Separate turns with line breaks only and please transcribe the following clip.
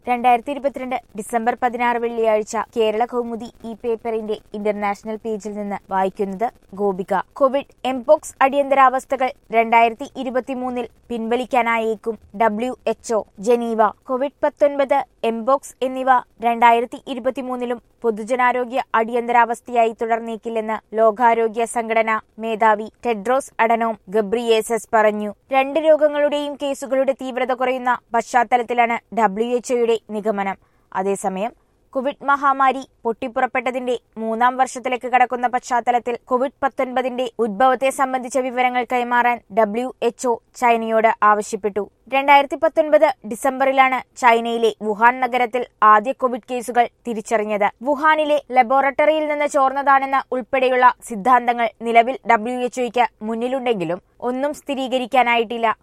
രണ്ടായിരത്തി ഇരുപത്തിരണ്ട് ഡിസംബർ പതിനാറ് വെള്ളിയാഴ്ച കേരള കൗമുദി ഈ പേപ്പറിന്റെ ഇന്റർനാഷണൽ പേജിൽ നിന്ന് വായിക്കുന്നത് ഗോപിക കോവിഡ് എംപോക്സ് അടിയന്തരാവസ്ഥകൾ രണ്ടായിരത്തി ഇരുപത്തിമൂന്നിൽ പിൻവലിക്കാനായേക്കും ഡബ്ല്യു എച്ച്ഒ ജനീവ കോവിഡ് പത്തൊൻപത് എംപോക്സ് എന്നിവ രണ്ടായിരത്തി ഇരുപത്തിമൂന്നിലും പൊതുജനാരോഗ്യ അടിയന്തരാവസ്ഥയായി തുടർന്നേക്കില്ലെന്ന് ലോകാരോഗ്യ സംഘടന മേധാവി ടെഡ്രോസ് അഡനോം ഗബ്രിയേസസ് പറഞ്ഞു രണ്ട് രോഗങ്ങളുടെയും കേസുകളുടെ തീവ്രത കുറയുന്ന പശ്ചാത്തലത്തിലാണ് ഡബ്ല്യു എച്ച്ഒയുടെ നിഗമനം അതേസമയം കോവിഡ് മഹാമാരി പൊട്ടിപ്പുറപ്പെട്ടതിന്റെ മൂന്നാം വർഷത്തിലേക്ക് കടക്കുന്ന പശ്ചാത്തലത്തിൽ കോവിഡ് പത്തൊൻപതിന്റെ ഉദ്ഭവത്തെ സംബന്ധിച്ച വിവരങ്ങൾ കൈമാറാൻ ഡബ്ല്യു എച്ച്ഒ ചൈനയോട് ആവശ്യപ്പെട്ടു രണ്ടായിരത്തി പത്തൊൻപത് ഡിസംബറിലാണ് ചൈനയിലെ വുഹാൻ നഗരത്തിൽ ആദ്യ കോവിഡ് കേസുകൾ തിരിച്ചറിഞ്ഞത് വുഹാനിലെ ലബോറട്ടറിയിൽ നിന്ന് ചോർന്നതാണെന്ന ഉൾപ്പെടെയുള്ള സിദ്ധാന്തങ്ങൾ നിലവിൽ ഡബ്ല്യു എച്ച്ഒയ്ക്ക് മുന്നിലുണ്ടെങ്കിലും ഒന്നും സ്ഥിരീകരിക്കാനായിട്ടില്ല